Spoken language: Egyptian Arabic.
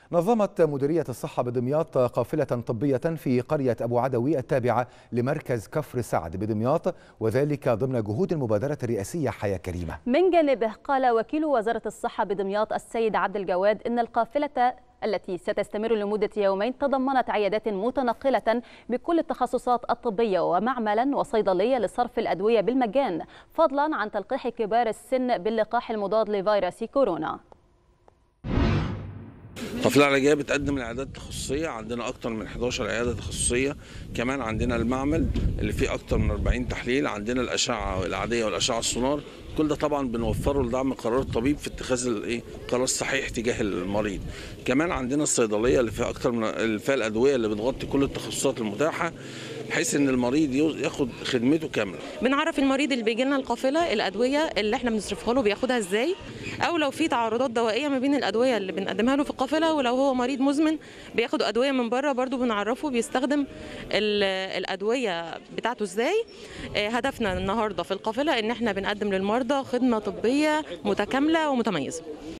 نظمت مديرية الصحة بدمياط قافلة طبية في قرية أبو عدوي التابعة لمركز كفر سعد بدمياط وذلك ضمن جهود المبادرة الرئاسية حياة كريمة من جانبه قال وكيل وزارة الصحة بدمياط السيد عبد الجواد إن القافلة التي ستستمر لمدة يومين تضمنت عيادات متنقلة بكل التخصصات الطبية ومعملا وصيدلية لصرف الأدوية بالمجان فضلا عن تلقيح كبار السن باللقاح المضاد لفيروس كورونا القافله العلاجيه بتقدم العيادات التخصصيه عندنا اكتر من 11 عياده تخصصيه كمان عندنا المعمل اللي فيه اكتر من 40 تحليل عندنا الاشعه العاديه والاشعه السونار كل ده طبعا بنوفره لدعم قرار الطبيب في اتخاذ الايه قرار الصحيح تجاه المريض كمان عندنا الصيدليه اللي فيها اكتر من اللي فيها الادويه اللي بتغطي كل التخصصات المتاحه بحيث ان المريض ياخد خدمته كامله بنعرف المريض اللي بيجي لنا القافله الادويه اللي احنا بنصرفها له بياخدها ازاي او لو في تعارضات دوائيه ما بين الادويه اللي بنقدمها له في القافله ولو هو مريض مزمن بياخد ادويه من بره برضو بنعرفه بيستخدم الادويه بتاعته ازاي هدفنا النهارده في القافله ان احنا بنقدم للمرضى خدمه طبيه متكامله ومتميزه